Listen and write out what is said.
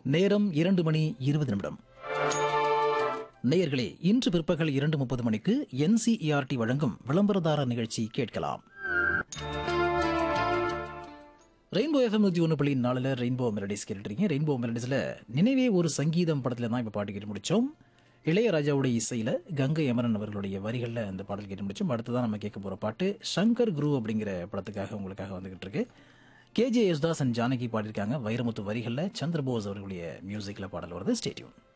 நேரம் இரண்டு மணி இருபது நிமிடம் நேயர்களே இன்று பிற்பகல் இரண்டு முப்பது மணிக்கு என்சிஇஆர்டி வழங்கும் விளம்பரதார நிகழ்ச்சி கேட்கலாம் ரெயின்போ எஃப்எம் நூற்றி ஒன்று புள்ளி நாலில் ரெயின்போ மெலடிஸ் கேட்டுருக்கீங்க ரெயின்போ மெலடிஸில் நினைவே ஒரு சங்கீதம் படத்தில் தான் இப்போ பாட்டு கேட்டு முடித்தோம் இளையராஜாவுடைய இசையில் கங்கை அமரன் அவர்களுடைய வரிகளில் அந்த பாடல் கேட்டு முடிச்சோம் அடுத்ததான் நம்ம கேட்க போகிற பாட்டு சங்கர் குரு அப்படிங்கிற படத்துக்காக உங்களுக்காக வந்துகிட்டு இருக்கு கேஜே யேசுதாஸ் அண்ட் ஜானகி பாடியிருக்காங்க வைரமுத்து வரிகளில் சந்திரபோஸ் அவர்களுடைய மியூசிக்கில் பாடல் வருது ஸ்டேட்யூன்